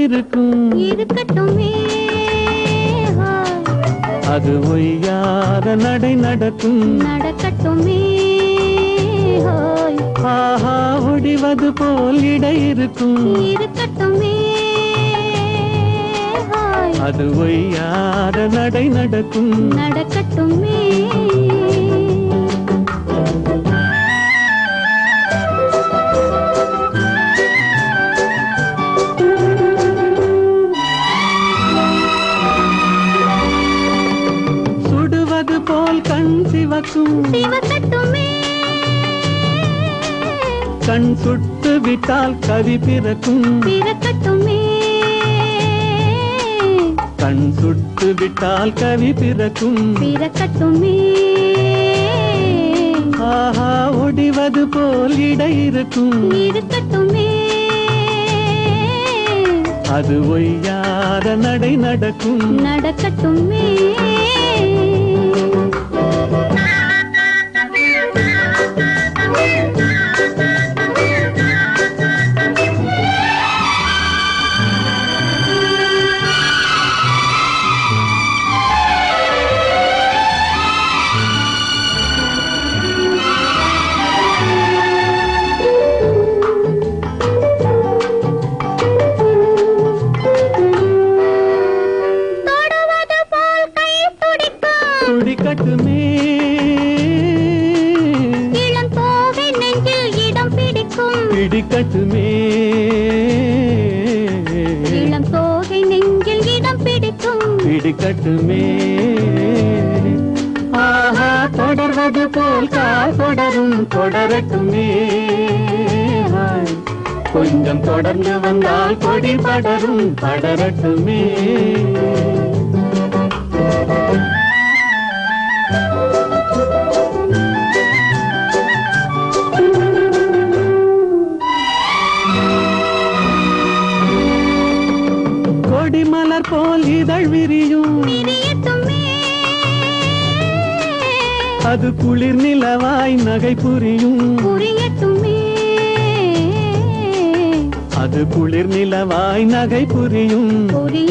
இருக்கும் இருக்கட்டுமே ஹாய். அது ஒய்யாத நடை நடக்கும் நடக்கட்டுமே ஹோய் ஆஹா ஒடிவது போல் இடை இருக்கும் இருக்கட்டுமே ஹாய் அது ஒய்யாத நடை நடக்கும் நடக்கட்டுமே சுடுவது போல் கண் சிவக்கும் சிவக்கட்டுமே கண் சுட்டு விட்டால் கவி பிறக்கும் பிறக்கட்டுமே கண் சுட்டு விட்டால் கவி பிறக்கும் பிறக்கட்டுமே ஆஹா ஒடிவது போல் இடை இருக்கும் இருக்கட்டுமே அது ஒய்யாத நடை நடக்கும் நடக்கட்டுமே தொடுவது போல் கை துடிக்கும் துடிக்கட்டுமே இளம் தோகை நெஞ்சில் இடம் பிடிக்கும் பிடிக்கட்டுமே இளம் தோகை நெஞ்சில் இடம் பிடிக்கும் பிடிக்கட்டுமே ஆஹா தொடர்வது போல் கால் தொடரும் தொடரட்டுமே ஹாய். கொஞ்சம் தொடர்ந்து வந்தால் கொடி படரும் படரட்டுமே கொடிமலர் போல் இதழ் விரியும் பிரியட்டுமே அது குளிர் நிலவாய் நகை புரியும் புரியட்டுமே அது குளிர் நிலவாய் நகை புரியும் புரிய